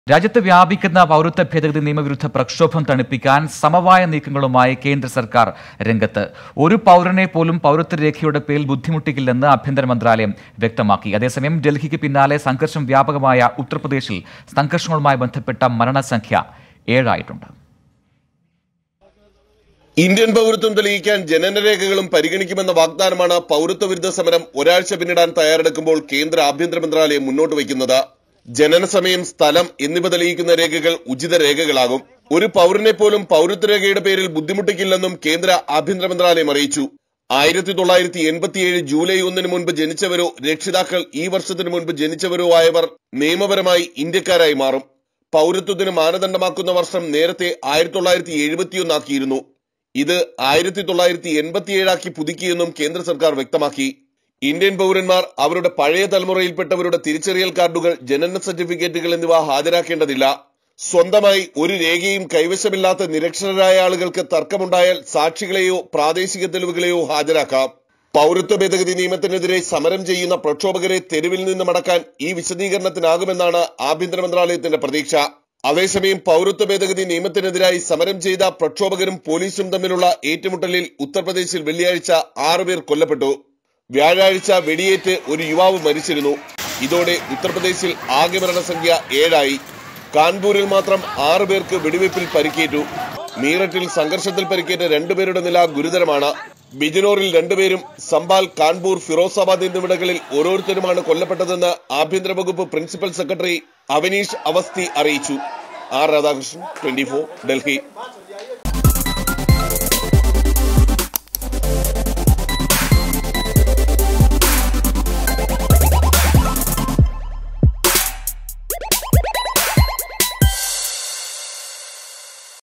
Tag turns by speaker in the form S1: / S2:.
S1: രാജ്യത്ത് വ്യാപിക്കുന്ന പൗരത്വ ഭേദഗതി നിയമവിരുദ്ധ പ്രക്ഷോഭം തണുപ്പിക്കാൻ സമവായ നീക്കങ്ങളുമായി കേന്ദ്ര സർക്കാർ രംഗത്ത് ഒരു പൗരനെ പോലും പൗരത്വ രേഖയുടെ പേരിൽ ബുദ്ധിമുട്ടിക്കില്ലെന്ന് ആഭ്യന്തര മന്ത്രാലയം വ്യക്തമാക്കി അതേസമയം ഡൽഹിക്ക് പിന്നാലെ സംഘർഷം വ്യാപകമായ ഉത്തർപ്രദേശിൽ സംഘർഷങ്ങളുമായി ബന്ധപ്പെട്ട മരണസംഖ്യ ഏഴായിട്ടുണ്ട്
S2: ഇന്ത്യൻ പൗരത്വം തെളിയിക്കാൻ ജനനരേഖകളും പരിഗണിക്കുമെന്ന വാഗ്ദാനമാണ് പൗരത്വ വിരുദ്ധ സമരം ഒരാഴ്ച പിന്നിടാൻ തയ്യാറെടുക്കുമ്പോൾ കേന്ദ്ര ആഭ്യന്തര മന്ത്രാലയം മുന്നോട്ട് വയ്ക്കുന്നത് ജനന സമയം സ്ഥലം എന്നിവ തെളിയിക്കുന്ന രേഖകൾ ഉചിത രേഖകളാകും ഒരു പൗരനെ പോലും പൗരത്വ രേഖയുടെ പേരിൽ ബുദ്ധിമുട്ടിക്കില്ലെന്നും കേന്ദ്ര ആഭ്യന്തര മന്ത്രാലയം അറിയിച്ചു ആയിരത്തി തൊള്ളായിരത്തി എൺപത്തിയേഴ് ജൂലൈ ഒന്നിന് മുൻപ് ജനിച്ചവരോ രക്ഷിതാക്കൾ ഈ വർഷത്തിന് മുൻപ് ജനിച്ചവരോ ആയവർ നിയമപരമായി ഇന്ത്യക്കാരായി മാറും പൗരത്വത്തിന് മാനദണ്ഡമാക്കുന്ന വർഷം നേരത്തെ ആയിരത്തി തൊള്ളായിരത്തി എഴുപത്തിയൊന്നാക്കിയിരുന്നു ഇത് ആയിരത്തി തൊള്ളായിരത്തി എൺപത്തിയേഴാക്കി പുതുക്കിയെന്നും കേന്ദ്ര സർക്കാർ വ്യക്തമാക്കി ഇന്ത്യൻ പൗരന്മാർ അവരുടെ പഴയ തലമുറയിൽപ്പെട്ടവരുടെ തിരിച്ചറിയൽ കാർഡുകൾ ജനന സർട്ടിഫിക്കറ്റുകൾ എന്നിവ ഹാജരാക്കേണ്ടതില്ല സ്വന്തമായി ഒരു രേഖയും കൈവശമില്ലാത്ത നിരക്ഷരരായ ആളുകൾക്ക് തർക്കമുണ്ടായാൽ സാക്ഷികളെയോ പ്രാദേശിക തെളിവുകളെയോ ഹാജരാക്കാം പൗരത്വ ഭേദഗതി നിയമത്തിനെതിരെ സമരം ചെയ്യുന്ന പ്രക്ഷോഭകരെ തെരുവിൽ നിന്ന് മടക്കാൻ ഈ വിശദീകരണത്തിനാകുമെന്നാണ് ആഭ്യന്തര മന്ത്രാലയത്തിന്റെ പ്രതീക്ഷ അതേസമയം പൗരത്വ ഭേദഗതി നിയമത്തിനെതിരായി സമരം ചെയ്ത പ്രക്ഷോഭകരും പോലീസും തമ്മിലുള്ള ഏറ്റുമുട്ടലിൽ ഉത്തർപ്രദേശിൽ വെള്ളിയാഴ്ച ആറുപേർ കൊല്ലപ്പെട്ടു വ്യാഴാഴ്ച വെടിയേറ്റ് ഒരു യുവാവ് മരിച്ചിരുന്നു ഇതോടെ ഉത്തർപ്രദേശിൽ ആകെ മരണസംഖ്യ ഏഴായി കാൺപൂരിൽ മാത്രം ആറു പേർക്ക് വെടിവയ്പിൽ പരിക്കേറ്റു മീററ്റിൽ സംഘർഷത്തിൽ പരിക്കേറ്റ രണ്ടുപേരുടെ നില ഗുരുതരമാണ് ബിജനോറിൽ രണ്ടുപേരും സംബാൽ കാൺപൂർ ഫിറോസാബാദ് എന്നിവിടങ്ങളിൽ ഓരോരുത്തരുമാണ് കൊല്ലപ്പെട്ടതെന്ന് ആഭ്യന്തര വകുപ്പ് പ്രിൻസിപ്പൽ സെക്രട്ടറി അവനീഷ് അവസ്ഥി അറിയിച്ചു ആർ രാധാകൃഷ്ണൻ ട്വന്റി ഡൽഹി